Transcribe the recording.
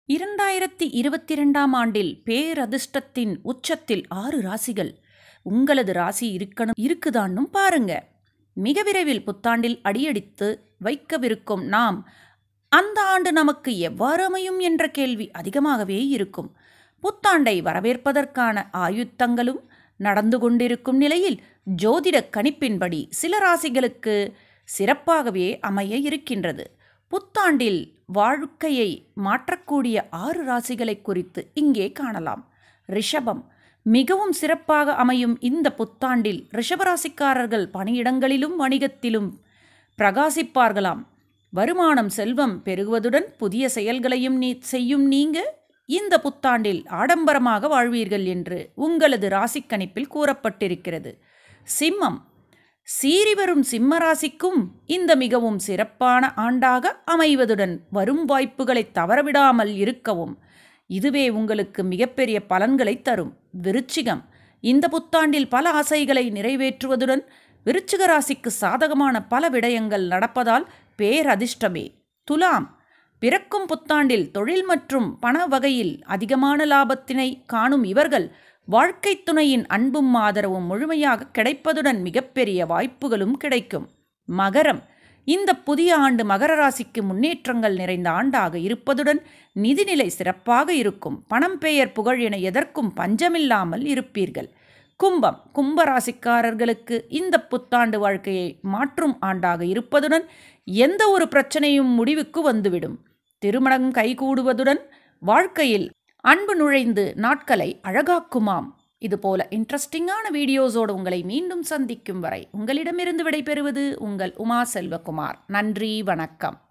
இரண்டாயிரத்தி இருபத்தி இரண்டாம் ஆண்டில் பேரதிர்ஷ்டத்தின் உச்சத்தில் ஆறு ராசிகள் உங்களது ராசி இருக்கணும் இருக்குதான்னும் பாருங்க மிக விரைவில் புத்தாண்டில் அடியடித்து வைக்கவிருக்கும் நாம் அந்த ஆண்டு நமக்கு எவ்வாறு அமையும் என்ற கேள்வி அதிகமாகவே இருக்கும் புத்தாண்டை வரவேற்பதற்கான ஆயுத்தங்களும் நடந்து கொண்டிருக்கும் நிலையில் ஜோதிட கணிப்பின்படி சில ராசிகளுக்கு சிறப்பாகவே அமைய இருக்கின்றது புத்தாண்டில் வாழ்க்கையை மாற்றக்கூடிய ஆறு ராசிகளை குறித்து இங்கே காணலாம் ரிஷபம் மிகவும் சிறப்பாக அமையும் இந்த புத்தாண்டில் ரிஷபராசிக்காரர்கள் பணியிடங்களிலும் வணிகத்திலும் பிரகாசிப்பார்களாம் வருமானம் செல்வம் பெருகுவதுடன் புதிய செயல்களையும் நீ செய்யும் நீங்க இந்த புத்தாண்டில் ஆடம்பரமாக வாழ்வீர்கள் என்று உங்களது ராசிக்கணிப்பில் கூறப்பட்டிருக்கிறது சிம்மம் சீறி வரும் சிம்ம ராசிக்கும் இந்த மிகவும் சிறப்பான ஆண்டாக அமைவதுடன் வரும் வாய்ப்புகளை தவறவிடாமல் இருக்கவும் இதுவே உங்களுக்கு மிகப்பெரிய பலன்களை தரும் விருச்சிகம் இந்த புத்தாண்டில் பல ஆசைகளை நிறைவேற்றுவதுடன் விருச்சிக ராசிக்கு சாதகமான பல விடயங்கள் நடப்பதால் பேரதிர்ஷ்டமே துலாம் பிறக்கும் புத்தாண்டில் தொழில் மற்றும் பண வகையில் அதிகமான லாபத்தினை காணும் இவர்கள் வாழ்க்கை துணையின் அன்பும் ஆதரவும் முழுமையாக கிடைப்பதுடன் மிகப்பெரிய வாய்ப்புகளும் கிடைக்கும் மகரம் இந்த புதிய ஆண்டு மகர ராசிக்கு முன்னேற்றங்கள் நிறைந்த ஆண்டாக இருப்பதுடன் நிதிநிலை சிறப்பாக இருக்கும் பணம் பெயர் புகழ் என எதற்கும் பஞ்சமில்லாமல் இருப்பீர்கள் கும்பம் கும்பராசிக்காரர்களுக்கு இந்த புத்தாண்டு வாழ்க்கையை மாற்றும் ஆண்டாக இருப்பதுடன் எந்த ஒரு பிரச்சனையும் முடிவுக்கு வந்துவிடும் திருமணம் கைகூடுவதுடன் வாழ்க்கையில் அன்பு நுழைந்து நாட்களை அழகாக்குமாம் இதுபோல இன்ட்ரெஸ்டிங்கான வீடியோஸோடு உங்களை மீண்டும் சந்திக்கும் வரை உங்களிடமிருந்து விடைபெறுவது உங்கள் உமா செல்வகுமார் நன்றி வணக்கம்